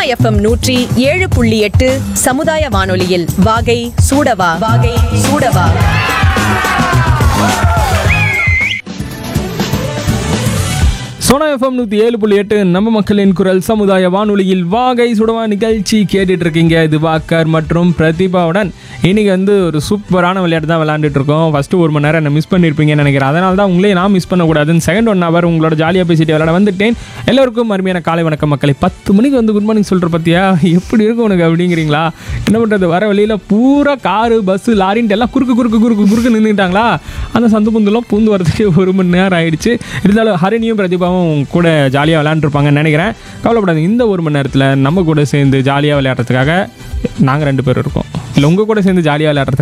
FM நூற்றி ஏழு புள்ளி எட்டு சமுதாய வானொலியில் வாகை சூடவா வாகை சூடவா சோனா எஃப்எம் நூற்றி ஏழு புள்ளி எட்டு நம்ம மக்களின் குரல் சமுதாய வானொலியில் வாகை சுடவா நிகழ்ச்சி கேட்டுட்டு இருக்கீங்க இது வாக்கர் மற்றும் பிரதிபாவுடன் இன்னைக்கு வந்து ஒரு சூப்பரான விளையாட்டு தான் விளையாண்டுட்டு இருக்கோம் ஃபர்ஸ்ட் ஒரு மணி நேரம் என்ன மிஸ் பண்ணியிருப்பீங்கன்னு நினைக்கிறேன் அதனால தான் உங்களே நான் மிஸ் பண்ணக்கூடாதுன்னு செகண்ட் ஒன் ஹவர் உங்களோட ஜாலியாக பேசிட்டு விளையாட வந்துட்டேன் எல்லோருக்கும் அருமையான காலை வணக்கம் மக்களை பத்து மணிக்கு வந்து குட் மார்னிங் சொல்கிற பத்தியா எப்படி இருக்கும் உனக்கு அப்படிங்கிறீங்களா என்ன பண்ணுறது வர வழியில் பூரா காரு பஸ்ஸு லாரின்ட்டு எல்லாம் குறுக்கு குறுக்கு குறுக்கு குறுக்கு நின்றுட்டாங்களா அந்த சந்து புந்துலாம் பூந்து வரதுக்கு ஒரு மணி நேரம் ஆயிடுச்சு இருந்தாலும் ஹரிணியும் பிரதிபாவும் கூட ஜாலியாக விளையாண்டுருப்பாங்கன்னு நினைக்கிறேன் கவலைப்படாதீங்க இந்த ஒரு மணி நேரத்தில் நம்ம கூட சேர்ந்து ஜாலியாக விளையாடுறதுக்காக நாங்கள் ரெண்டு பேர் இருக்கோம் இல்லை உங்கள் கூட சேர்ந்து ஜாலியாக விளையாடுறதுக்கு